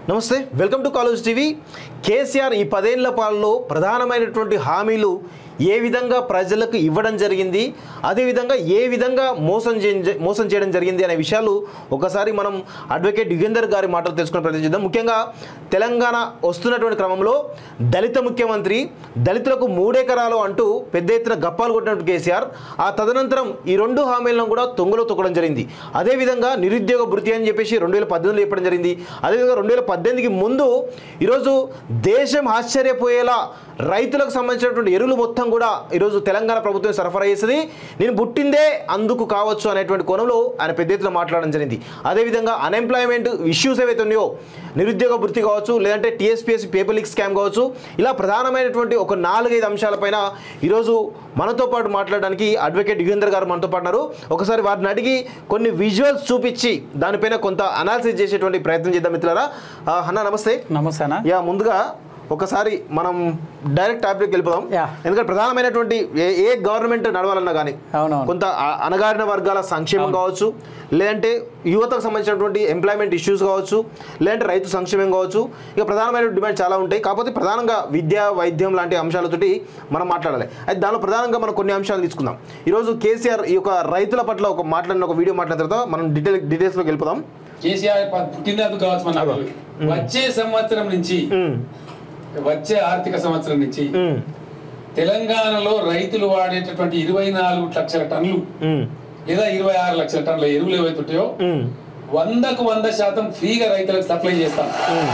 నమస్తే welcome to college TV KCR ఈ పదేళ్ల పాలలో ప్రధానమైనటువంటి హామీలు ఏ విధంగా ప్రజలకు ఇవ్వడం జరిగింది అదేవిధంగా ఏ విధంగా మోసం చే మోసం చేయడం జరిగింది అనే విషయాలు ఒకసారి మనం అడ్వకేట్ యుగేందర్ గారి మాటలు తెలుసుకునే ప్రయత్నం చేద్దాం ముఖ్యంగా తెలంగాణ వస్తున్నటువంటి క్రమంలో దళిత ముఖ్యమంత్రి దళితులకు మూడెకరాలు అంటూ పెద్ద ఎత్తున గప్పాలు కొట్టినట్టు కేసీఆర్ ఆ తదనంతరం ఈ రెండు హామీలను కూడా తొంగలో తొక్కడం జరిగింది అదేవిధంగా నిరుద్యోగ భృతి అని చెప్పేసి రెండు వేల పద్దెనిమిదిలో చెప్పడం జరిగింది అదేవిధంగా రెండు వేల పద్దెనిమిదికి ముందు ఈరోజు దేశం ఆశ్చర్యపోయేలా రైతులకు సంబంధించినటువంటి ఎరువులు మొత్తం కూడా ఈరోజు తెలంగాణ ప్రభుత్వం సరఫరా చేస్తుంది నేను పుట్టిందే అందుకు కావచ్చు అనేటువంటి కోణంలో ఆయన పెద్ద ఎత్తున మాట్లాడడం జరిగింది అదేవిధంగా అన్ఎంప్లాయ్మెంట్ ఇష్యూస్ ఏవైతే ఉన్నాయో నిరుద్యోగ భృతి కావచ్చు లేదంటే టీఎస్పీఎస్సీ పేపర్ లీక్ స్కామ్ కావచ్చు ఇలా ప్రధానమైనటువంటి ఒక నాలుగైదు అంశాలపైన ఈరోజు మనతో పాటు మాట్లాడడానికి అడ్వకేట్ యుగేందర్ గారు మనతో పాటు ఉన్నారు ఒకసారి వారిని అడిగి కొన్ని విజువల్స్ చూపించి దానిపైన కొంత అనాలిసిస్ చేసేటువంటి ప్రయత్నం చేద్దాం మిత్రులారా ఆ, అన్న నమస్తే నమస్తేనా యా ముందుగా ఒకసారి మనం డైరెక్ట్ టాపిక్ వెళ్ళిపోదాం యా. ఎందుకంటే ప్రధానమైనటువంటి ఏ ఏ గవర్నమెంట్ నడవాలన్నా కానీ అవునవును. కొంత అ- అణగారిన వర్గాల సంక్షేమం కావచ్చు లేదంటే యువతకు సంబంధించినటువంటి ఎంప్లాయ్మెంట్ ఇష్యూస్ కావచ్చు లేదంటే రైతు సంక్షేమం కావచ్చు ఇక ప్రధానమైన డిమాండ్ చాలా ఉంటాయి కాకపోతే ప్రధానంగా విద్య వైద్యం లాంటి అంశాలతోటి మనం మాట్లాడాలి అయితే దానిలో ప్రధానంగా మనం కొన్ని అంశాలు తీసుకుందాం ఈరోజు కేసీఆర్ ఈ యొక్క రైతుల పట్ల ఒక మాట్లాడిన ఒక వీడియో మాట్లాడిన తర్వాత మనం డీటెయిల్ డీటెయిల్స్లోకి వెళ్ళిపోదాం కేసీఆర్ ప- పుట్టినందుకు కావచ్చు మన అభివృద్ధి. వచ్చే సంవత్సరం నుంచి ఉమ్, వచ్చే ఆర్థిక సంవత్సరం నుంచి ఉమ్, తెలంగాణలో రైతులు వాడేటటువంటి ఇరవై నాలుగు లక్షల టన్నులు ఉమ్, లేదా ఇరవై ఆరు లక్షల టన్నుల ఎరువులు ఏవైతే ఉంటాయో ఉమ్. వందకు వంద శాతం ఫ్రీగా రైతులకు సప్లై చేస్తాం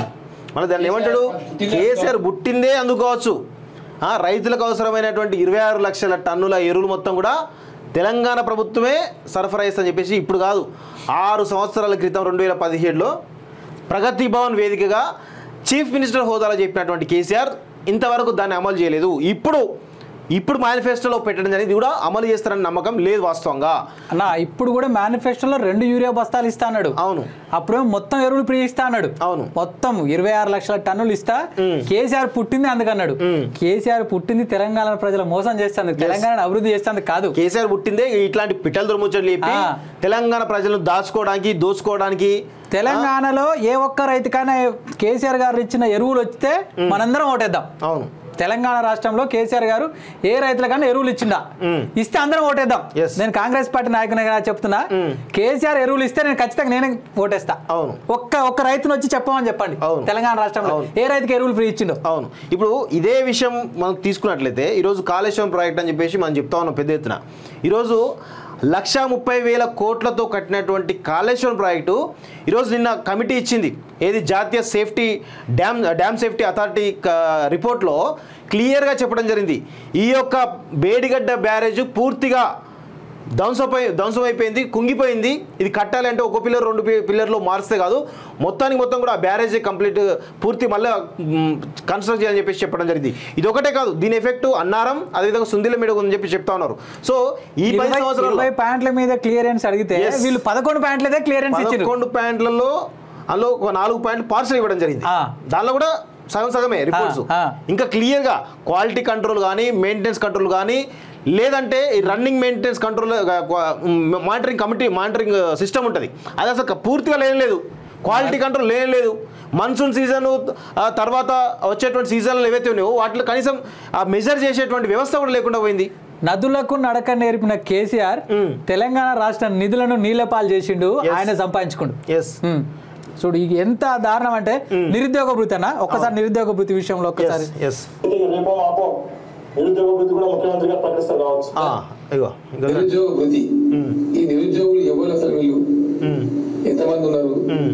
మన దాన్ని ఏమంటాడు కేసీఆర్ పుట్టిందే అందుకోవచ్చు ఆ, రైతులకు అవసరమైనటువంటి ఇరవై ఆరు లక్షల టన్నుల ఎరువులు మొత్తం కూడా తెలంగాణ ప్రభుత్వమే సరఫరా చేస్తుందని చెప్పేసి ఇప్పుడు కాదు ఆరు సంవత్సరాల క్రితం రెండు వేల పదిహేడులో ప్రగతి భవన్ వేదికగా చీఫ్ మినిస్టర్ హోదాలో చెప్పినటువంటి కేసీఆర్ ఇంతవరకు దాన్ని అమలు చేయలేదు ఇప్పుడు ఇప్పుడు మేనిఫెస్టోలో పెట్టడం జరిగింది ఇది కూడా అమలు చేస్తారని నమ్మకం లేదు వాస్తవంగా అన్న ఇప్పుడు కూడా మేనిఫెస్టోలో రెండు యూరియా బస్తాలు ఇస్తా అన్నాడు అవును అప్పుడేమో మొత్తం ఎరువులు ఫ్రీ ఇస్తా అన్నాడు అవును. మొత్తం ఇరవై ఆరు లక్షల టన్నులు ఇస్తా మ్. కేసీఆర్ పుట్టింది అందుకన్నాడు మ్. కేసీఆర్ పుట్టింది తెలంగాణ ప్రజల మోసం చేస్తుంది తెలంగాణ అభివృద్ధి చేస్తుంది కాదు కేసీఆర్ పుట్టిందే ఇట్లాంటి పిట్టల దుర్ముచ్చట్లు చెప్పి ఆ. తెలంగాణ ప్రజలను దాచుకోవడానికి దోచుకోవడానికి తెలంగాణలో ఏ ఒక్క రైతుకైనా కేసీఆర్ గారు ఇచ్చిన ఎరువులు వస్తే మనందరం ఓటేద్దాం అవును తెలంగాణ రాష్ట్రంలో కేసీఆర్ గారు ఏ రైతులకైనా ఎరువులు ఇచ్చిందా మ్. ఇస్తే అందరం ఓటేద్దాం Yes. నేను కాంగ్రెస్ పార్టీ నాయకునిగా చెప్తున్నా మ్. కేసీఆర్ ఎరువులు ఇస్తే నేను ఖచ్చితంగా నేనే ఓటేస్తా అవును. ఒక్క ఒక్క రైతును వచ్చి చెప్పమని చెప్పండి అవును. తెలంగాణ రాష్ట్రంలో అవును. ఏ రైతుకి ఎరువులు ఫ్రీ ఇచ్చిండో అవును ఇప్పుడు ఇదే విషయం మనం తీసుకున్నట్లయితే ఈరోజు కాళేశ్వరం ప్రాజెక్ట్ అని చెప్పేసి మనం చెప్తా ఉన్నాం పెద్ద ఎత్తున ఈరోజు లక్ష ముప్పై వేల కోట్లతో కట్టినటువంటి కాళేశ్వరం ప్రాజెక్టు ఈరోజు నిన్న కమిటీ ఇచ్చింది ఏది జాతీయ safety dam dam safety authority క- రిపోర్ట్లో క్లియర్గా చెప్పడం జరిగింది ఈ యొక్క బేడిగడ్డ బ్యారేజ్ పూర్తిగా ధ్వంసపై ధ్వంసమైపోయింది కుంగిపోయింది ఇది కట్టాలి అంటే ఒక పిల్లర్ రెండు పి- పిల్లర్లో మారిస్తే కాదు మొత్తానికి మొత్తం కూడా ఆ బ్యారేజ్ కంప్లీట్ పూర్తి మళ్ళీ కన్స్ట్రక్ట్ చేయాలని చెప్పేసి చెప్పడం జరిగింది ఇది ఒకటే కాదు దీని ఎఫెక్ట్ అన్నారం అదేవిధంగా సుందిల మీద ఉందని చెప్పి చెప్తా ఉన్నారు సో ఈ పది ఇరవై సంవత్సరాలు ఇరవై ప్యాంట్ల మీద క్లియరెన్స్ అడిగితే Yes. వీళ్ళు పదకొండు ప్యాంట్లదే క్లియరెన్స్ ఇచ్చారు పదకొండు పాయింట్లలో అందులో ఒక నాలుగు పాయింట్లు పార్సల్ ఇవ్వడం జరిగింది ఆ. దానిలో కూడా సగం సగమే రిపోర్ట్స్ ఆ. ఇంకా క్లియర్గా క్వాలిటీ కంట్రోల్ కానీ మెయింటెనెన్స్ కంట్రోల్ కానీ లేదంటే ఈ running maintenance control monitoring committee monitoring system ఉంటుంది అది అసలు పూర్తిగా లేని లేదు క్వాలిటీ కంట్రోల్ లేని లేదు మన్సూన్ సీజన్ తర్వాత వచ్చేటువంటి సీజన్లు ఏవైతే ఉన్నాయో వాటిలో కనీసం ఆ మెజర్ చేసేటువంటి వ్యవస్థ కూడా లేకుండా పోయింది నదులకు నడక నేర్పిన కేసీఆర్ మ్. తెలంగాణ రాష్ట్ర నిధులను నీలపాలు చేసిండు Yes. ఆయన సంపాదించుకుండు ఎస్ మ్. చూడు ఇది ఎంత దారుణం అంటే నిరుద్యోగ భృతి అన్న ఒక్కసారి నిరుద్యోగ భృతి విషయంలో ఒక్కసారి ఎస్ రేపో మాపో నిరుద్యోగ వృద్ధి కూడా ముఖ్యమంత్రి గారు ప్రకటిస్తారు కావచ్చు ఇగో ఇంకా నిరుద్యోగ వృద్ధి ఈ నిరుద్యోగులు ఎవరు అసలు వీళ్ళు ఉమ్, ఎంతమంది ఉన్నారు ఉమ్,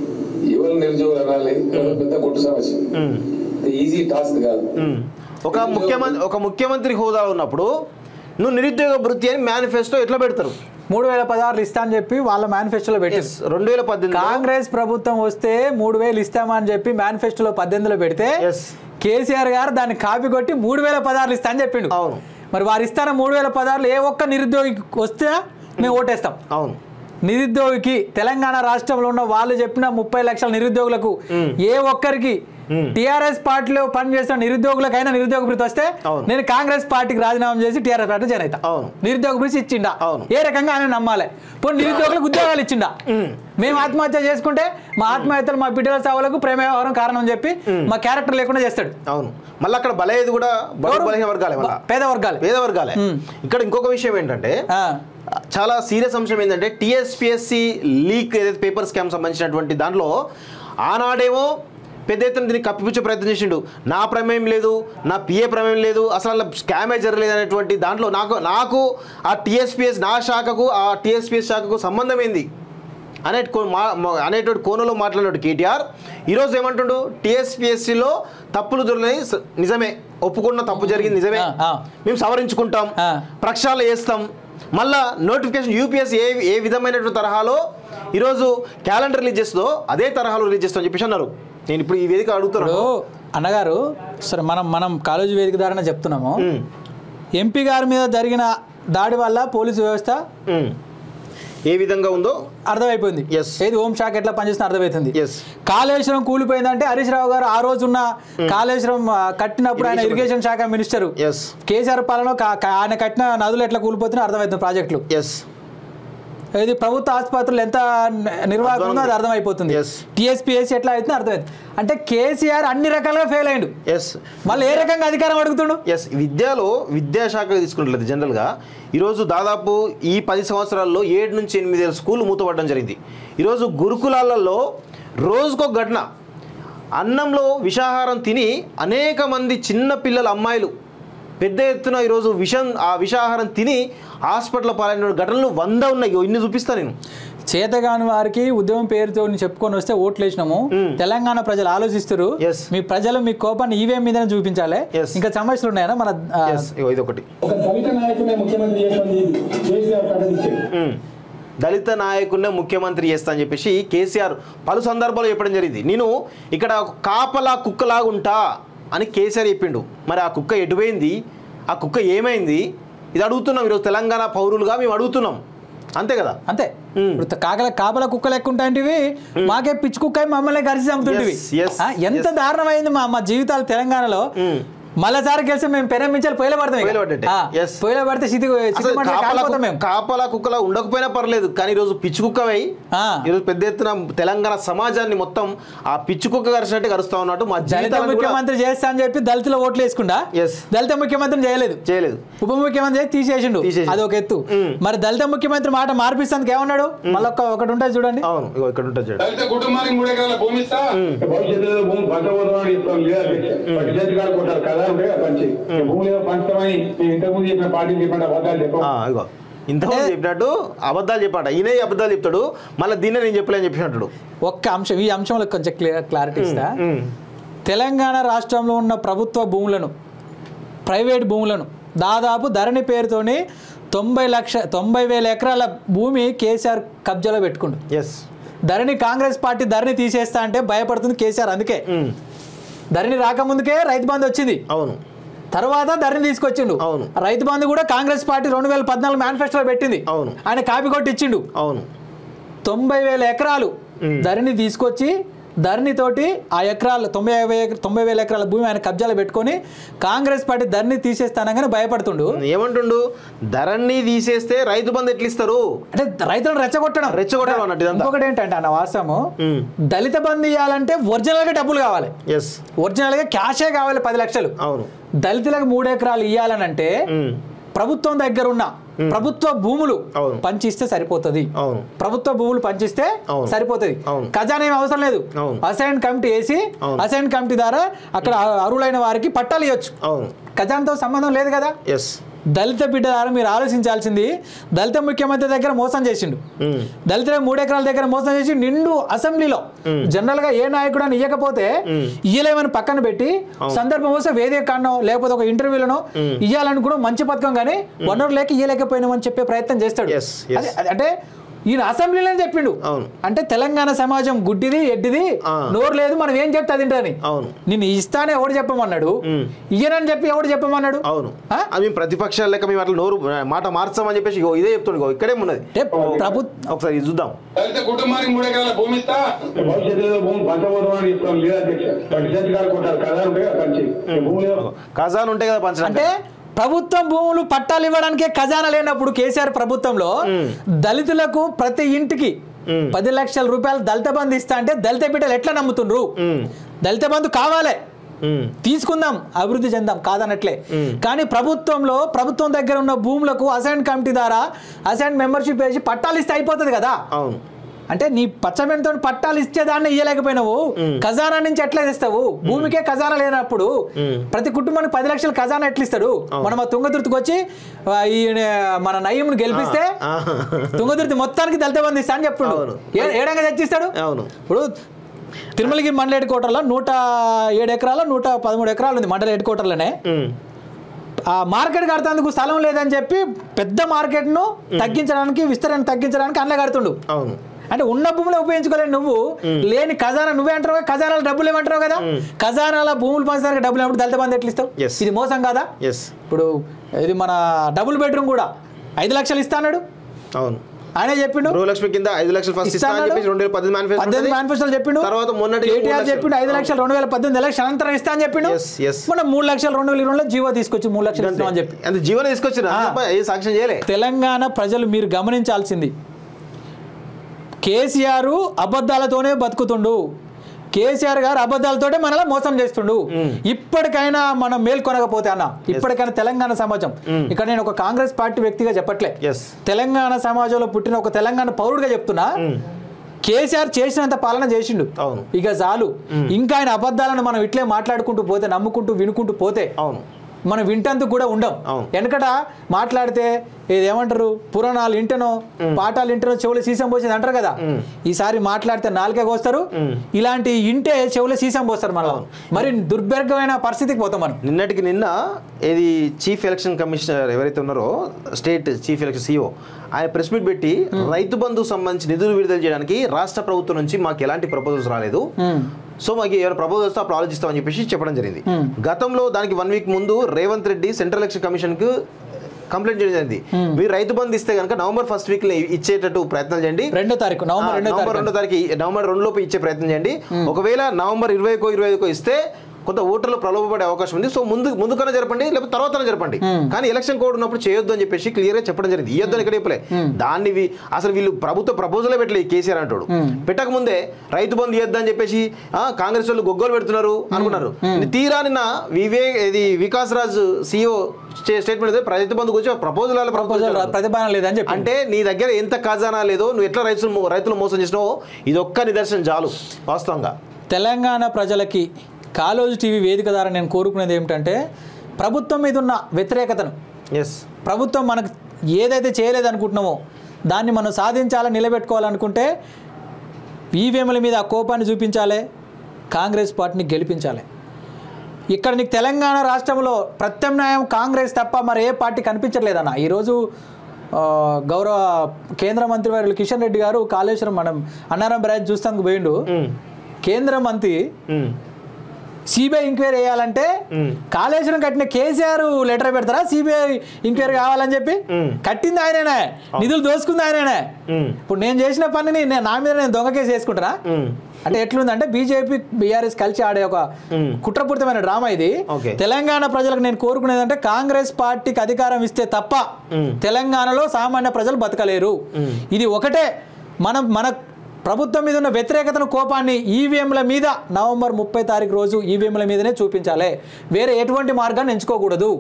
ఎవరు నిరుద్యోగులు అనాలి ఎవరు పెద్ద కొట్టు సమస్య ఉమ్. ఈజీ టాస్క్ కాదు మ్మ్. ఒక ముఖ్యమంత్రి ఒక ముఖ్యమంత్రి హోదా ఉన్నప్పుడు నువ్వు నిరుద్యోగ భృతి అని మేనిఫెస్టో ఎట్లా పెడతారు మూడు వేల పదహారులు ఇస్తా అని చెప్పి వాళ్ళ మేనిఫెస్టోలో పెట్టారు రెండు వేల పద్దెనిమిది కాంగ్రెస్ ప్రభుత్వం వస్తే మూడు వేలు ఇస్తామని చెప్పి మేనిఫెస్టోలో పద్దెనిమిదిలో పెడితే Yes. కేసీఆర్ గారు దాన్ని కాపీ కొట్టి మూడు వేల పదహారులు ఇస్తా అని చెప్పిండు అవును. మరి వారు ఇస్తాన మూడు వేల పదహారులు ఏ ఒక్క నిరుద్యోగి వస్తే మేము ఓటేస్తాం అవును నిరుద్యోగికి తెలంగాణ రాష్ట్రంలో ఉన్న వాళ్ళు చెప్పిన ముప్పై లక్షల నిరుద్యోగులకు ఏ ఒక్కరికి టిఆర్ఎస్ పార్టీలో పనిచేస్తున్న నిరుద్యోగులకైనా నిరుద్యోగ భృతి వస్తే అవును. నేను కాంగ్రెస్ పార్టీకి రాజీనామా చేసి టిఆర్ఎస్ పార్టీ జాయిన్ అవుతా అవును. నిరుద్యోగ భృతి ఇచ్చిండా అవును. ఏ రకంగా ఆయన నమ్మాలి పోనీ నిరుద్యోగులకు ఉద్యోగాలు ఇచ్చిండా మేము ఆత్మహత్య చేసుకుంటే మా ఆత్మహత్యలు మా బిడ్డల చావులకు ప్రేమ వ్యవహారం కారణం అని చెప్పి మా క్యారెక్టర్ లేకుండా చేస్తాడు అవును మళ్ళీ అక్కడ బలయ్యేది కూడా బడుగు ఎవరు? బలహీన వర్గాలే మళ్ళా పేద వర్గాలు పేద వర్గాలే ఇక్కడ ఇంకొక విషయం ఏంటంటే ఆ. చాలా సీరియస్ అంశం ఏంటంటే టిఎస్పిఎస్సి లీక్ ఏదైతే పేపర్ స్కామ్ సంబంధించినటువంటి దాంట్లో ఆనాడేమో పెద్ద ఎత్తున దీన్ని కప్పిపుచ్చే ప్రయత్నం చేసిండు నా ప్రమేయం లేదు నా పిఏ ప్రమేయం లేదు అసలు అలా స్కామే జరగలేదు అనేటువంటి దాంట్లో నాకు నాకు ఆ టిఎస్పిఎస్ నా శాఖకు ఆ టిఎస్పిఎస్ శాఖకు సంబంధం ఏంది అనే కో- మా- మా- అనేటువంటి కోణంలో మాట్లాడినట్టు కేటీఆర్ ఈరోజు ఏమంటుండు టిఎస్పిఎస్సిలో తప్పులు దొరికినాయి స- నిజమే ఒప్పుకున్న తప్పు జరిగింది నిజమే ఆ, ఆ. మేము సవరించుకుంటాం ఆ. ప్రక్షాళన చేస్తాం మళ్ళా నోటిఫికేషన్ యూపీఎస్ ఏ ఏ విధమైనటువంటి తరహాలో ఈరోజు క్యాలెండర్ రిలీజ్ చేస్తుందో అదే తరహాలో రిలీజ్ చేస్తామని చెప్పేసి అన్నారు నేను ఇప్పుడు ఈ వేదిక ఇప్పుడు అడుగుతున్నాను అన్నగారు సరే మనం మనం కాలేజీ వేదిక ద్వారా చెప్తున్నాము ఎంపీ గారి మీద జరిగిన దాడి వల్ల పోలీసు వ్యవస్థ ఉమ్. ఏ విధంగా ఉందో అర్థమైపోయింది Yes. ఏది హోం శాఖ ఎట్లా పనిచేస్తున్నా అర్థమవుతుంది Yes. కాళేశ్వరం కూలిపోయిందంటే హరీష్ రావు గారు ఆ రోజున్న కాళేశ్వరం ఆ, కట్టినప్పుడు ఆయన ఇరిగేషన్ శాఖ మినిస్టర్ ఎస్ కేసీఆర్ పాలన కా- కా- ఆయన కట్టిన నదులు ఎట్లా కూలిపోతున్నా అర్థమవుతుంది ప్రాజెక్టులు ఎస్ ఇది ప్రభుత్వ ఆసుపత్రులు ఎంత ని- నిర్వాహకం ఉందో అది అర్థమైపోతుంది Yes. టీఎస్పీఎస్సీ ఎట్లా అవుతుందో అర్థమవుతుంది అంటే కేసీఆర్ అన్ని రకాలుగా ఫెయిల్ అయ్యిండు ఎస్ మళ్ళీ ఏ రకంగా అధికారం అడుగుతుండు ఎస్ విద్యలో విద్యాశాఖ తీసుకున్నట్లయితే జనరల్గా ఈరోజు దాదాపు ఈ పది సంవత్సరాల్లో ఏడు నుంచి ఎనిమిది వేల స్కూళ్ళు మూతపడడం జరిగింది ఈరోజు గురుకులాలలో రోజుకొక ఘటన అన్నంలో విషాహారం తిని అనేక మంది చిన్న పిల్లల అమ్మాయిలు పెద్ద ఎత్తున ఈరోజు విషం ఆ విషాహారం తిని హాస్పిటల్ పాలైన ఘటనలు వంద ఉన్నాయి ఇగో ఇన్ని చూపిస్తా నేను చేతగాని వారికి ఉద్యమం పేరుతో చెప్పుకొని వస్తే ఓట్లు వేసినాము తెలంగాణ ప్రజలు ఆలోచిస్తారు Yes. మీ ప్రజలు మీ కోపాన్ని ఈవీఎం మీదనే చూపించాలి Yes. ఇంకా సమస్యలు ఉన్నాయా మన ఆ, ఎస్ ఇగో ఇది ఒకటి ఒక దళిత నాయకుడే ముఖ్యమంత్రి చేస్తుంది కేసీఆర్ ప్రకటించాడు ఉమ్. దళిత నాయకుడినే ముఖ్యమంత్రి చేస్తా అని చెప్పేసి కేసీఆర్ పలు సందర్భాల్లో చెప్పడం జరిగింది నేను ఇక్కడ ఒక కాపలా కుక్కలాగా ఉంటా అని కేసీఆర్ చెప్పిండు మరి ఆ కుక్క ఎటుపోయింది ఆ కుక్క ఏమైంది ఇది అడుగుతున్నాం ఈరోజు తెలంగాణ పౌరులుగా మేము అడుగుతున్నాం అంతే కదా అంతే మ్మ్. ఇప్పుడు కాకల కాపల కుక్క లెక్క ఉంటాయంటివి మాకే పిచ్చి కుక్క అయి మమ్మల్ని గరిచి చంపుతుంటివి Yes, yes, ఆ, ఎంత yes. దారుణమైంది మా మా జీవితాలు తెలంగాణలో మ్మ్. మళ్ళీసారి కలిసి మేము పెరంపించాలి పొయ్యిలో పడతాం ఇక. పొయ్యిలో పడ్డట్టే. ఆ, Yes. పొయ్యిలో పడితే సిద్ధి అసలు కాపలా కుక్క- కాపలా కుక్కలా ఉండకపోయినా పర్లేదు కానీ ఈరోజు పిచ్చి కుక్కవై ఆ. ఈరోజు పెద్ద ఎత్తున తెలంగాణ సమాజాన్ని మొత్తం ఆ పిచ్చి కుక్క కరిచినట్టు కరుస్తా ఉన్నట్టు మా దళిత జీవితాలను కూడా ముఖ్యమంత్రి చేస్తా అని చెప్పి దళితుల ఓట్లు వేసుకుండా Yes. దళిత ముఖ్యమంత్రిని చేయలేదు చేయలేదు ఉప ముఖ్యమంత్రి చేసి తీసేసిండు తీసేసిండు. అది ఒక ఎత్తు మ్మ్. మరి దళిత ముఖ్యమంత్రి మాట మార్పిస్తానికి ఏమన్నాడు మళ్ళీ ఒక ఒకటి ఉంటుంది చూడండి అవును ఇగో ఇక్కడ ఉంటుంది చూడండి దళిత కుటుంబానికి మూడు ఎకరాల భూమి ఇస్తా భవిష్యత్తులో భూమి పంచబోతామని చెప్తాం లేదా పట్టి చేతి కాడ కొట్టారు కదా ఉంటే కదా పంచి భూమి ఏదో పంచమని నేను ఇంతకుముందు చెప్పిన పార్టీలు చెప్పండి అబద్ధాలు చెప్పం ఆ, ఇగో ఇంతకుముందు అంటే- చెప్పినట్టు అబద్ధాలు చెప్పాట ఈయన ఈ అబద్ధాలు చెప్తాడు మళ్ళీ దీన్నే నేను చెప్పలేని చెప్పినట్టు ఒక్క అంశం ఈ అంశంలో కొంచెం క్లియర్ క్లారిటీ ఇస్తా తెలంగాణ రాష్ట్రంలో ఉన్న ప్రభుత్వ భూములను ప్రైవేట్ భూములను దాదాపు ధరణి పేరుతోని తొంభై లక్ష తొంభై వేల ఎకరాల భూమి కేసీఆర్ కబ్జాలో పెట్టుకుండు ఎస్ ధరణి కాంగ్రెస్ పార్టీ ధరణి తీసేస్తా అంటే భయపడుతుంది కేసీఆర్ అందుకే ధరణి రాకముందుకే రైతు బంధు వచ్చింది అవును తర్వాత ధరణి తీసుకొచ్చిండు అవును. రైతు బంధు కూడా కాంగ్రెస్ పార్టీ రెండు వేల పద్నాలుగు మేనిఫెస్టోలో పెట్టింది అవును. ఆయన కాపీ కొట్టి ఇచ్చిండు అవును తొంభై వేల ఎకరాలు ధరణి తీసుకొచ్చి ధరణి తోటి ఆ ఎకరాలు తొంభై యాభై ఎకర- తొంభై వేల ఎకరాల భూమి ఆయన కబ్జాలో పెట్టుకొని కాంగ్రెస్ పార్టీ ధరణి తీసేస్తానగానే భయపడుతుండు ఏమంటుండు ధరన్ని తీసేస్తే రైతు బంధు ఎట్లా ఇస్తారు అంటే రైతులను రెచ్చగొట్టడం రెచ్చగొట్టడం అన్నట్టు ఇదంతా. ఇంకొకటి ఏంటంటే అన్న వాస్తవము మ్మ్. దళిత బంధు ఇవ్వాలంటే ఒరిజినల్ గా డబ్బులు కావాలి ఎస్ ఒరిజినల్ గా క్యాషే కావాలి పది లక్షలు అవును దళితులకు మూడు ఎకరాలు ఇవ్వాలనంటే మ్మ్. ప్రభుత్వం దగ్గర ఉన్న ప్రభుత్వ భూములు అవును. పంచిస్తే సరిపోతుంది అవును ప్రభుత్వ భూములు పంచిస్తే అవును. సరిపోతుంది అవును. ఖజానా ఏం అవసరం లేదు అవును. అసైన్ కమిటీ వేసి అవును. అసైన్ కమిటీ ద్వారా అక్కడ అర్హులైన వారికి పట్టాలు ఇవ్వచ్చు అవును ఖజానాతో సంబంధం లేదు కదా ఎస్ దళిత బిడ్డ ద్వారా మీరు ఆలోచించాల్సింది దళిత ముఖ్యమంత్రి దగ్గర మోసం చేసిండు మ్మ్. దళితుల మూడు ఎకరాల దగ్గర మోసం చేసి నిండు అసెంబ్లీలో జనరల్ గా ఏ నాయకుడు అని ఇవ్వకపోతే ఇయ్యలేమని పక్కన పెట్టి సందర్భం వస్తే వేదిక కాడనో లేకపోతే ఒక ఇంటర్వ్యూలోనో ఇయ్యాలనుకున్న మంచి పథకం కానీ వనరు లేక ఇయ్యలేకపోయినామని చెప్పే ప్రయత్నం చేస్తాడు Yes, yes. అదే- అదే- అంటే ఈయన అసెంబ్లీలో చెప్పిండు అవును. అంటే తెలంగాణ సమాజం గుడ్డిది ఎడ్డిది ఆ. నోరు లేదు మనం ఏం చెప్తే అది అని అవును. నిన్ను ఇస్తానే ఎవడు చెప్పమన్నాడు ఉమ్. ఇయ్యనని చెప్పి ఎవడు చెప్పమన్నాడు అవును ఆ? అది మేము ప్రతిపక్షాల లెక్క మేము అట్లా నోరు మాట మార్చామని చెప్పేసి ఇగో ఇదే చెప్తుండే ఇగో ఇక్కడే ఉన్నది అంటే ప్రభుత్వం ఒకసారి ఇది చూద్దాం దళిత కుటుంబానికి మూడు ఎకరాల భూమి ఇస్తా భవిష్యత్తులో భూమి పంచబోతామని చెప్తాం లేదు అధ్యక్ష పట్టి సంతకాలు కొట్టారు కదా ఉంటాయి కదా పంచి ఈ భూమిలో ఖజానా ఉంటాయి కదా పంచడానికి అంటే ప్రభుత్వం భూములు పట్టాలు ఇవ్వడానికే ఖజానా లేనప్పుడు కేసీఆర్ ప్రభుత్వంలో దళితులకు ప్రతి ఇంటికి మ్. పది లక్షల రూపాయలు దళిత బంధు ఇస్తా అంటే దళిత బిడ్డలు ఎట్లా నమ్ముతుండ్రు మ్. దళిత బంధు కావాలే ఉమ్, తీసుకుందాం అభివృద్ధి చెందాం కాదనట్లే కానీ ప్రభుత్వంలో ప్రభుత్వం దగ్గర ఉన్న భూములకు అసైన్ కమిటీ ద్వారా అసైన్ మెంబర్షిప్ వేసి పట్టాలు ఇస్తే అయిపోతుంది కదా అవును అంటే నీ పచ్చమెంతో పట్టాలు ఇచ్చేదాన్ని ఇయ్యలేకపోయినావు ఖజానా నుంచి ఎట్లా తెస్తావు భూమికే ఖజానా లేనప్పుడు ప్రతి కుటుంబానికి పది లక్షల ఖజానా ఎట్లా ఇస్తాడు మనం ఆ తుంగతుర్తికి వచ్చి ఆ, ఈ మన నయ్యంను గెలిపిస్తే ఆ. తుంగతుర్తి మొత్తానికి దళిత బంధు ఇస్తా అని చెప్పుడు అవును. ఏడంగా తెచ్చిస్తాడు అవును ఇప్పుడు తిరుమలగిరి మండల హెడ్ క్వార్టర్లో నూట ఏడు ఎకరాలు నూట పదమూడు ఎకరాలు ఉంది మండల హెడ్ క్వార్టర్లోనే ఉమ్, ఆ మార్కెట్ కడతాందుకు స్థలం లేదని చెప్పి పెద్ద మార్కెట్ను తగ్గించడానికి విస్తరణ తగ్గించడానికి అన్న కడుతుండు అవును అంటే ఉన్న భూములు ఉపయోగించుకోలేని నువ్వు లేని ఖజానా నువ్వే అంటారు కదా, ఖజానాల డబ్బులు ఏమంటారు కదా ఖజానాల భూములు పంచడానికి డబ్బులు ఏమంటే దళిత బంధు ఎట్లా ఇస్తావు Yes. ఇది మోసం కాదా ఎస్ ఇప్పుడు ఇది మన డబుల్ బెడ్రూమ్ కూడా ఐదు లక్షలు ఇస్తా అన్నాడు అవును ఆయనే చెప్పిండు గృహలక్ష్మి కింద ఐదు లక్షలు ఫస్ట్ ఇస్తా అని ఇస్తాడు. చెప్పేసి రెండు వేల పద్దెనిమిది మేనిఫెస్టో పద్దెనిమిది ఉంటుంది. మేనిఫెస్టోలు చెప్పిండు తర్వాత మొన్నటి కేటీఆర్ చెప్పిండు ఐదు లక్షలు రెండు వేల పద్దెనిమిది ఎలక్షన్ అనంతరం ఇస్తా అని చెప్పిండు Yes, yes. మన మూడు లక్షలు రెండు వేల ఇరవైలో జీవో తీసుకొచ్చి మూడు లక్షలు ఇస్తాం అని చెప్పి అంత జీవన తీసుకొచ్చిన ఏ సాక్ష్యం చేయలే తెలంగాణ ప్రజలు మీరు గమనించాల్సింది కేసీఆర్ అబద్ధాలతోనే బతుకుతుండు కేసీఆర్ గారు అబద్ధాలతోటే మనల్ని మోసం చేస్తుండు ఇప్పటికైనా మనం మేల్కొనకపోతే అన్న ఇప్పటికైనా తెలంగాణ సమాజం ఇక్కడ నేను ఒక కాంగ్రెస్ పార్టీ వ్యక్తిగా చెప్పట్లే ఎస్ తెలంగాణ సమాజంలో పుట్టిన ఒక తెలంగాణ పౌరుడిగా చెప్తున్నా కేసీఆర్ చేసినంత పాలన చేసిండు అవును. ఇక చాలు ఇంకా ఆయన అబద్ధాలను మనం ఇట్లే మాట్లాడుకుంటూ పోతే నమ్ముకుంటూ వినుకుంటూ పోతే అవును మనం వింటందుకు కూడా ఉండం అవును. వెనకట మాట్లాడితే ఇది ఏమంటారు పురాణాలు ఇంటనో పాఠాలు ఇంటనో చెవులు సీసం పోసింది అంటారు కదా ఈసారి మాట్లాడితే నాలుగే కోస్తారు ఇలాంటి ఇంటే చెవులు సీసం పోస్తారు మనం మరి దుర్భర్గమైన పరిస్థితికి పోతాం మనం నిన్నటికి నిన్న ఇది చీఫ్ ఎలక్షన్ కమిషనర్ ఎవరైతే ఉన్నారో స్టేట్ చీఫ్ ఎలక్షన్ సిఓ ఆయన ప్రెస్ మీట్ పెట్టి రైతు బంధు సంబంధించి నిధులు విడుదల చేయడానికి రాష్ట్ర ప్రభుత్వం నుంచి మాకు ఎలాంటి ప్రపోజల్స్ రాలేదు సో మాకు ఏమైనా ప్రపోజల్ వస్తే అప్పుడు ఆలోచిస్తామని చెప్పేసి చెప్పడం జరిగింది గతంలో దానికి వన్ వీక్ ముందు Revanth Reddy central election commission కు కంప్లైంట్ చేయడం జరిగింది మీరు రైతు బంధు ఇస్తే కనుక నవంబర్ ఫస్ట్ వీక్ ఇచ్చేటట్టు ప్రయత్నం చేయండి రెండో తారీఖు నవంబర్ ఆ, రెండో నవంబర్ తారీఖు రెండో తారీఖు నవంబర్ రెండు లోపు ఇచ్చే ప్రయత్నం చేయండి ఒకవేళ నవంబర్ ఇరవైకో ఇరవై ఐదుకో ఇస్తే కొంత ఓటర్లు ప్రలోభపడే అవకాశం ఉంది సో ముందు ముందుకన్నా జరపండి లేకపోతే తర్వాత జరపండి కానీ ఎలక్షన్ కోడ్ ఉన్నప్పుడు చేయొద్దు అని చెప్పేసి క్లియర్ గా చెప్పడం జరిగింది ఇయ్యొద్దు అని ఇక్కడ చెప్పలే దాన్ని వి- అసలు వీళ్ళు ప్రభుత్వ ప్రపోజలే పెట్టలే ఈ కేసీఆర్ అంటాడు పెట్టక ముందే రైతు బంధు ఇయ్యొద్దు అని చెప్పేసి ఆ, కాంగ్రెస్ వాళ్ళు గొగ్గోలు పెడుతున్నారు అనుకున్నారు ఇది తీరా నిన్న వివే ఇది వికాస్ రాజ్ సిఇఓ స్టేట్మెంట్ రైతు బంధు గురించి ప్రపోజల్ ప్రపోజల్ ప్రతిపాదన లేదని చెప్పి అంటే నీ దగ్గర ఎంత ఖజానా లేదో నువ్వు ఎట్లా రైతులు మో- రైతులు మోసం చేసినావో ఇది ఒక్క నిదర్శనం చాలు వాస్తవంగా తెలంగాణ ప్రజలకి కాలోజు టీవీ వేదిక ద్వారా నేను కోరుకునేది ఏమిటంటే ప్రభుత్వం మీద ఉన్న వ్యతిరేకతను ఎస్ ప్రభుత్వం మనకు ఏదైతే చేయలేదనుకుంటున్నామో దాన్ని మనం సాధించాలని నిలబెట్టుకోవాలనుకుంటే ఈవీఎంల మీద ఆ కోపాన్ని చూపించాలి కాంగ్రెస్ పార్టీని గెలిపించాలి ఇక్కడ నీకు తెలంగాణ రాష్ట్రంలో ప్రత్యామ్నాయం కాంగ్రెస్ తప్ప మరి ఏ పార్టీ కనిపించట్లేదన్న ఈరోజు ఆ, గౌరవ కేంద్ర మంత్రి వారు కిషన్ రెడ్డి గారు కాళేశ్వరం మనం అన్నారం బ్రాంచ్ చూస్తానికి పోయిండు కేంద్ర మంత్రి సిబిఐ ఎంక్వైరీ వేయాలంటే కాళేశ్వరం కట్టిన కేసీఆర్ లెటర్ పెడతారా సిబిఐ ఎంక్వైరీ కావాలని చెప్పి కట్టింది ఆయననే నిధులు దోసుకుంది ఆయననే ఇప్పుడు నేను చేసిన పనిని నేను నా మీద నేను దొంగ కేసు వేసుకుంటారా అంటే ఎట్లుందంటే బీజేపీ బీఆర్ఎస్ కలిసి ఆడే ఒక కుట్రపూరితమైన డ్రామా ఇది Okay. తెలంగాణ ప్రజలకు నేను కోరుకునేది అంటే కాంగ్రెస్ పార్టీకి అధికారం ఇస్తే తప్ప తెలంగాణలో సామాన్య ప్రజలు బతకలేరు ఇది ఒకటే మనం మన ప్రభుత్వం మీద ఉన్న వ్యతిరేకతను కోపాన్ని ఈవీఎంల మీద నవంబర్ ముప్పై తారీఖు రోజు ఈవీఎంల మీదనే చూపించాలి వేరే ఎటువంటి మార్గాన్ని ఎంచుకోకూడదు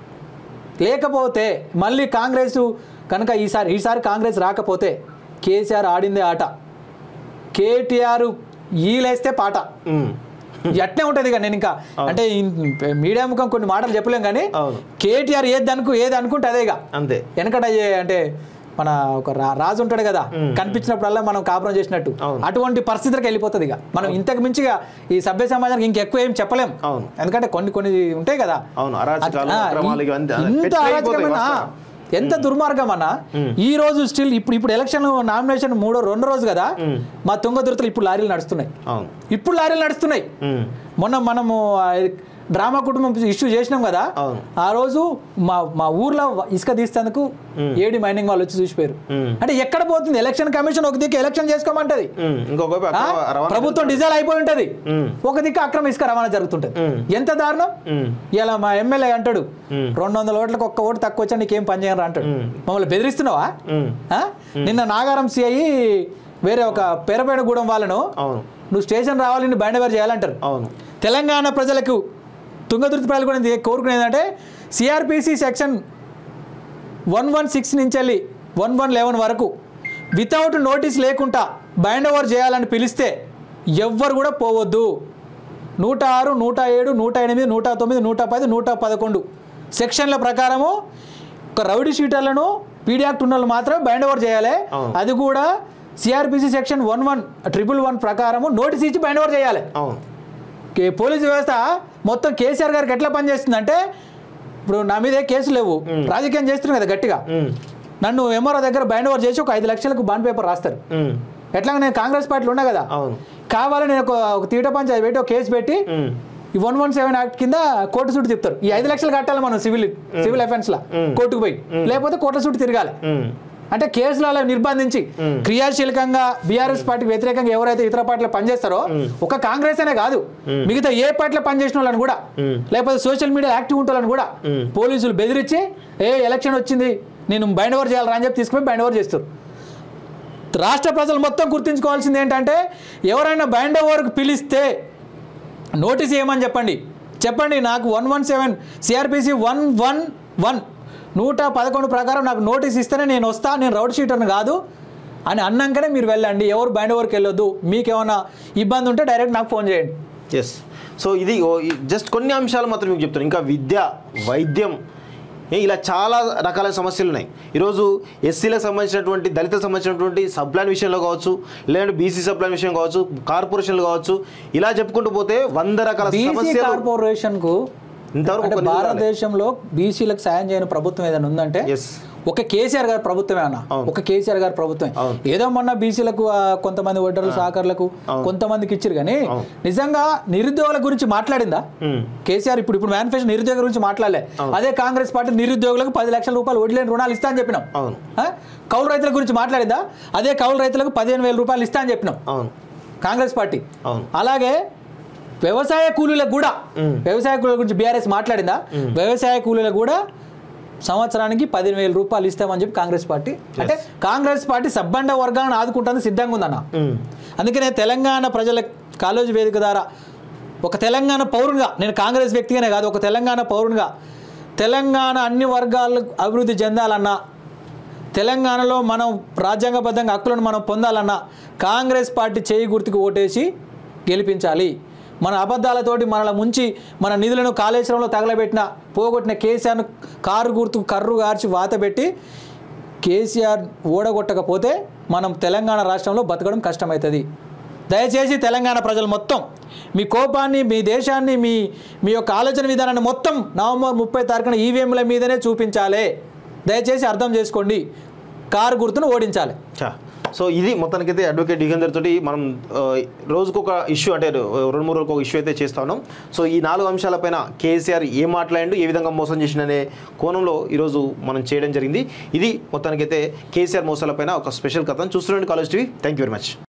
లేకపోతే మళ్ళీ కాంగ్రెస్ కనుక ఈసారి ఈసారి కాంగ్రెస్ రాకపోతే కేసీఆర్ ఆడిందే ఆట కేటీఆర్ ఈలేస్తే పాట ఎట్నే ఉంటుంది ఇక నేను ఇంకా అంటే ఇన్- మీడియా ముఖం కొన్ని మాటలు చెప్పలేం కానీ అవును. కేటీఆర్ ఏది అనుకు ఏది అనుకుంటే అదే ఇక అంతే వెనకట ఏ- అంటే మన ఒక రా- రాజు ఉంటాడు కదా కనిపించినప్పుడల్లా మనం కాపురం చేసినట్టు అవును. అటువంటి పరిస్థితికి వెళ్ళిపోతుంది ఇక మనం ఇంతకు మించిగా ఈ సభ్య సమాజానికి ఇంకెక్కువ ఏం చెప్పలేం అవును. ఎందుకంటే కొన్ని కొన్ని ఉంటాయి కదా అవును, అరాచకాలు, ఆ, అక్రమాలు ఈ- ఇవన్నీ ఇంత పెచ్చయిపోతాయి అరాచకమైన వాస్తవం. ఎంత దుర్మార్గం అన్న ఈ రోజు స్టిల్ ఇప్పుడు ఇప్పుడు ఎలక్షన్ నామినేషన్ మూడో రెండు రోజు కదా మా తుంగతుర్తలు ఇప్పుడు లారీలు నడుస్తున్నాయి అవును ఇప్పుడు లారీలు నడుస్తున్నాయి ఉమ్. మొన్న మనము ఆ డ్రామా కుటుంబం ఇష్యూ చేసినాం కదా అవును. ఆ రోజు మా మా ఊర్లో ఇసుక తీస్తేందుకు ఏడి మైనింగ్ వాళ్ళు వచ్చి చూసిపోయారు మ్మ్. అంటే ఎక్కడ పోతుంది ఎలక్షన్ కమిషన్ ఒక దిక్కు ఎలక్షన్ చేసుకోమంటది ఉమ్. ఇంకొక వైపు ఆ? అక్రమ రవాణా ప్రభుత్వం డిజైల్ అయిపోయి ఉంటది మ్మ్. ఒక దిక్కు అక్రమ ఇసుక రవాణా జరుగుతుంటది మ్మ్. ఎంత దారుణం మ్మ్. ఇలా మా ఎమ్మెల్యే అంటాడు మ్మ్. రెండు వందల ఓట్లకు ఒక్క ఓటు తక్కువ వచ్చా నీకేం పని చేయను అంటాడు మ్మ్. మమ్మల్ని బెదిరిస్తున్నావా ఉమ్. ఆ? నిన్న నాగారం సిఐ వేరే ఒక పేరపేడగూడెం వాళ్ళను అవును నువ్వు స్టేషన్ రావాలి నిన్ను బయటవారు చేయాలంటారు అవును తెలంగాణ ప్రజలకు తుంగతుర్తి ప్రజలు కూడా ఇది కోరుకునేది ఏంటంటే CRPC section one one six నుంచి వెళ్ళి వన్ వన్ లెవెన్ వరకు వితౌట్ నోటీస్ లేకుండా బైండ్ ఓవర్ చేయాలని పిలిస్తే ఎవ్వరు కూడా పోవద్దు నూట ఆరు నూట ఏడు నూట ఎనిమిది నూట తొమ్మిది నూట పది నూట పదకొండు సెక్షన్ల ప్రకారము ఒక రౌడీ షీటర్లను పీడీ యాక్ట్ ఉన్న వాళ్ళు మాత్రమే బైండ్ ఓవర్ చేయాలి అవును. అది కూడా CRPC section one one triple one ప్రకారము నోటీస్ ఇచ్చి బైండ్ ఓవర్ చేయాలి అవును కే- పోలీసు వ్యవస్థ మొత్తం కేసీఆర్ గారికి ఎట్లా పనిచేస్తుందంటే ఇప్పుడు నా మీదే కేసులు లేవు రాజకీయం చేస్తున్నారు కదా గట్టిగా ఉమ్. నన్ను ఎంఆర్ఓ దగ్గర బైండ్ ఓవర్ చేసి ఒక ఐదు లక్షలకు బాండ్ పేపర్ రాస్తారు ఉమ్. ఎట్లా నేను కాంగ్రెస్ పార్టీలో ఉన్నా కదా అవును కావాలని నేను ఒక ఒక తీట పంచాయతీ పెట్టి ఒక కేసు పెట్టి ఉమ్. ఈ వన్ వన్ సెవెన్ యాక్ట్ కింద కోర్టు చుట్టూ తిప్పుతారు ఈ ఐదు లక్షలు కట్టాలి మనం సివిల్ సివిల్ అఫెన్స్ లా కోర్టుకు పోయి లేకపోతే కోర్టుల చుట్టూ తిరగాలి ఉమ్. అంటే కేసులలో నిర్బంధించి క్రియాశీలకంగా బీఆర్ఎస్ పార్టీకి వ్యతిరేకంగా ఎవరైతే ఇతర పార్టీలు పనిచేస్తారో ఒక కాంగ్రెస్ అనే కాదు మిగతా ఏ పార్టీలో పనిచేసిన వాళ్ళని కూడా లేకపోతే సోషల్ మీడియా యాక్టివ్ ఉంటాలని కూడా పోలీసులు బెదిరించి ఏ ఎలక్షన్ వచ్చింది నేను బైండ్ ఓవర్ చేయాలని అని చెప్పి తీసుకుని బైండ్ ఓవర్ చేస్తారు రాష్ట్ర ప్రజలు మొత్తం గుర్తుంచుకోవాల్సింది ఏంటంటే ఎవరైనా బైండ్ ఓవర్కి పిలిస్తే నోటీస్ ఇవ్వమని చెప్పండి చెప్పండి నాకు one one seven CRPC one one one నూట పదకొండు ప్రకారం నాకు నోటీస్ ఇస్తేనే నేను వస్తా నేను రౌడ్ షీటర్ని కాదు అని అన్నాకనే మీరు వెళ్ళండి ఎవరు బైండ్ ఓవర్కి వెళ్ళొద్దు మీకు ఏమైనా ఇబ్బంది ఉంటే డైరెక్ట్ నాకు ఫోన్ చేయండి ఎస్ సో ఇది జస్ట్ కొన్ని అంశాలు మాత్రం మీకు చెప్తాను ఇంకా విద్య వైద్యం ఏ, ఇలా చాలా రకాల సమస్యలు ఉన్నాయి ఈరోజు ఎస్సీలకు సంబంధించినటువంటి దళితులకు సంబంధించినటువంటి సబ్ప్లాన్ విషయంలో కావచ్చు లేదంటే బీసీ సబ్ప్లాన్ విషయం కావచ్చు కార్పొరేషన్లు కావచ్చు ఇలా చెప్పుకుంటూ పోతే వంద రకాల బీసీ సమస్యలు కార్పొరేషన్ కు ఇంతవరకు అంటే ఒక నిధులు రాలేదు. భారతదేశంలో బీసీలకు సాయం చేయని ప్రభుత్వం ఏదైనా ఉందంటే Yes. ఒక కేసీఆర్ గారి ప్రభుత్వమే అన్న అవును. ఒక కేసీఆర్ గారి ప్రభుత్వమే అవును. ఏదో మొన్న బీసీలకు ఆ, కొంతమంది ఓటర్లు సహకారులకు కొంతమందికి ఇచ్చారు కానీ అవును. నిజంగా నిరుద్యోగుల గురించి మాట్లాడిందా మ్మ్. కేసీఆర్ ఇప్పుడు ఇప్పుడు మేనిఫెస్టో నిరుద్యోగ గురించి మాట్లాడలే అదే కాంగ్రెస్ పార్టీ నిరుద్యోగులకు పది లక్షల రూపాయలు వడ్డీ లేని రుణాలు ఇస్తా అని చెప్పినాం అవును ఆ? కౌలు రైతుల గురించి మాట్లాడిందా అదే కౌలు రైతులకు పదిహేను వేల రూపాయలు ఇస్తా అని చెప్పినాం అవును కాంగ్రెస్ పార్టీ అవును. అలాగే వ్యవసాయ కూలీలకు కూడా వ్యవసాయ కూలీల గురించి బీఆర్ఎస్ మాట్లాడిందా వ్యవసాయ కూలీలకు కూడా సంవత్సరానికి పదిహేను వేల రూపాయలు ఇస్తామని చెప్పి కాంగ్రెస్ పార్టీ అంటే కాంగ్రెస్ పార్టీ సబ్బండ వర్గాన్ని ఆదుకుంటానికి సిద్ధంగా ఉందన్న మ్మ్. అందుకనే తెలంగాణ ప్రజల కాలేజీ వేదిక ద్వారా ఒక తెలంగాణ పౌరునిగా నేను కాంగ్రెస్ వ్యక్తిగానే కాదు ఒక తెలంగాణ పౌరునిగా తెలంగాణ అన్ని వర్గాలకు అభివృద్ధి చెందాలన్నా తెలంగాణలో మనం రాజ్యాంగబద్ధంగా హక్కులను మనం పొందాలన్నా కాంగ్రెస్ పార్టీ చేయి గుర్తుకు ఓటేసి గెలిపించాలి మన అబద్ధాలతోటి మనల ముంచి మన నిధులను కాళేశ్వరంలో తగలబెట్టిన పోగొట్టిన కేసీఆర్ను కారు గుర్తుకు కర్రు గార్చి వాతబెట్టి కేసీఆర్ ఓడగొట్టకపోతే మనం తెలంగాణ రాష్ట్రంలో బతకడం కష్టమవుతుంది దయచేసి తెలంగాణ ప్రజలు మొత్తం మీ కోపాన్ని మీ దేశాన్ని మీ మీ యొక్క ఆలోచన విధానాన్ని మొత్తం నవంబర్ ముప్పై తారీఖున ఈవీఎంల మీదనే చూపించాలి దయచేసి అర్థం చేసుకోండి కారు గుర్తును ఓడించాలి చా సో ఇది మొత్తానికైతే అడ్వకేట్ యుగేందర్ తోటి మనం ఆ, రోజుకు ఒక ఇష్యూ అంటే రెండు మూడు రోజులకు ఒక ఇష్యూ అయితే చేస్తా ఉన్నాం సో ఈ నాలుగు అంశాలపైన కేసీఆర్ ఏం మాట్లాడిండు ఏ విధంగా మోసం చేసిండనే కోణంలో ఈరోజు మనం చేయడం జరిగింది ఇది మొత్తానికైతే కేసీఆర్ మోసాలపైన ఒక స్పెషల్ కథను చూస్తుండండి college TV thank you very much